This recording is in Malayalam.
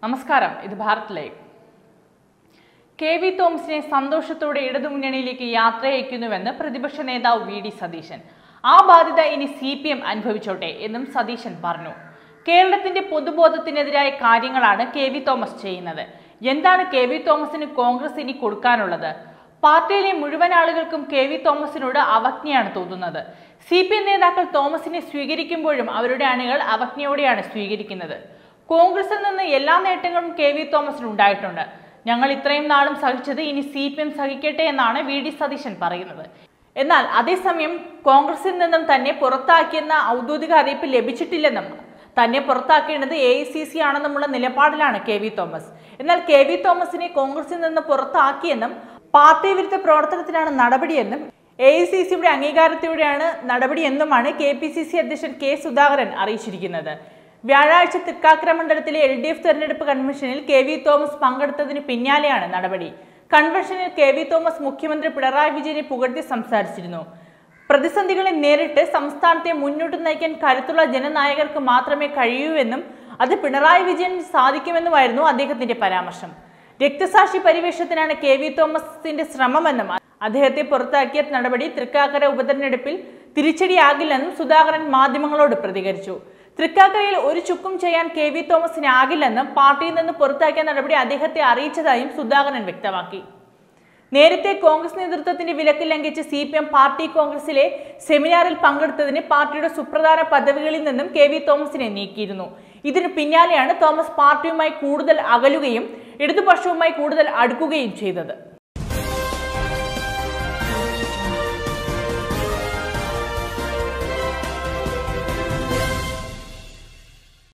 നമസ്കാരം ഇത് ഭാരത് ലൈവ് കെ വി തോമസിനെ സന്തോഷത്തോടെ ഇടതുമുന്നണിയിലേക്ക് യാത്രയയക്കുന്നുവെന്ന് പ്രതിപക്ഷ നേതാവ് വി ഡി സതീശൻ ആ ബാധ്യത ഇനി സി പി എം അനുഭവിച്ചോട്ടെ എന്നും സതീശൻ പറഞ്ഞു കേരളത്തിന്റെ പൊതുബോധത്തിനെതിരായ കാര്യങ്ങളാണ് കെ വി തോമസ് ചെയ്യുന്നത് എന്താണ് കെ വി തോമസിന് കോൺഗ്രസ് ഇനി കൊടുക്കാനുള്ളത് പാർട്ടിയിലെ മുഴുവൻ ആളുകൾക്കും കെ വി തോമസിനോട് അവജ്ഞയാണ് തോന്നുന്നത് സി പി എം നേതാക്കൾ തോമസിനെ സ്വീകരിക്കുമ്പോഴും അവരുടെ അണികൾ അവജ്ഞയോടെയാണ് സ്വീകരിക്കുന്നത് കോൺഗ്രസിൽ നിന്ന് എല്ലാ നേട്ടങ്ങളും കെ വി തോമസിന് ഉണ്ടായിട്ടുണ്ട് ഞങ്ങൾ ഇത്രയും നാളും സഹിച്ചത് ഇനി സി പി എം സഹിക്കട്ടെ എന്നാണ് വി ഡി സതീശൻ പറയുന്നത് എന്നാൽ അതേസമയം കോൺഗ്രസിൽ നിന്നും തന്നെ പുറത്താക്കിയെന്ന ഔദ്യോഗിക അറിയിപ്പ് ലഭിച്ചിട്ടില്ലെന്നും തന്നെ പുറത്താക്കേണ്ടത് എ ഐ സി സി ആണെന്നുമുള്ള നിലപാടിലാണ് കെ വി തോമസ് എന്നാൽ കെ വി തോമസിനെ കോൺഗ്രസിൽ നിന്ന് പുറത്താക്കിയെന്നും പാർട്ടി വിരുദ്ധ പ്രവർത്തനത്തിനാണ് നടപടിയെന്നും എ ഐ സി സിയുടെ അംഗീകാരത്തോടെയാണ് നടപടിയെന്നുമാണ് കെ പി സി സി അധ്യക്ഷൻ കെ സുധാകരൻ അറിയിച്ചിരിക്കുന്നത് വ്യാഴാഴ്ച തൃക്കാക്കര മണ്ഡലത്തിലെ എൽ ഡി എഫ് തെരഞ്ഞെടുപ്പ് കൺവെൻഷനിൽ കെ വി തോമസ് പങ്കെടുത്തതിന് പിന്നാലെയാണ് നടപടി കൺവെൻഷനിൽ കെ വി തോമസ് മുഖ്യമന്ത്രി പിണറായി വിജയനെ പുകഴ്ത്തി സംസാരിച്ചിരുന്നു പ്രതിസന്ധികളെ നേരിട്ട് സംസ്ഥാനത്തെ മുന്നോട്ട് നയിക്കാൻ കരുത്തുള്ള ജനനായകർക്ക് മാത്രമേ കഴിയൂവെന്നും അത് പിണറായി വിജയൻ സാധിക്കുമെന്നുമായിരുന്നു അദ്ദേഹത്തിന്റെ പരാമർശം രക്തസാക്ഷി പരിവേഷത്തിനാണ് കെ വി തോമസിന്റെ ശ്രമമെന്നും അദ്ദേഹത്തെ പുറത്താക്കിയ നടപടി തൃക്കാക്കര ഉപതെരഞ്ഞെടുപ്പിൽ തിരിച്ചടിയാകില്ലെന്നും സുധാകരൻ മാധ്യമങ്ങളോട് പ്രതികരിച്ചു തൃക്കാക്കരയിൽ ഒരു ചുക്കും ചെയ്യാൻ കെ വി തോമസിനാകില്ലെന്നും പാർട്ടിയിൽ നിന്ന് പുറത്താക്കിയ നടപടി അദ്ദേഹത്തെ അറിയിച്ചതായും സുധാകരൻ വ്യക്തമാക്കി നേരത്തെ കോൺഗ്രസ് നേതൃത്വത്തിന്റെ വിലക്ക് ലംഘിച്ച് സി പി എം പാർട്ടി കോൺഗ്രസിലെ സെമിനാറിൽ പങ്കെടുത്തതിന് പാർട്ടിയുടെ സുപ്രധാന പദവികളിൽ നിന്നും കെ വി തോമസിനെ നീക്കിയിരുന്നു ഇതിനു പിന്നാലെയാണ് തോമസ് പാർട്ടിയുമായി കൂടുതൽ അകലുകയും ഇടതുപക്ഷവുമായി കൂടുതൽ അടുക്കുകയും ചെയ്തത്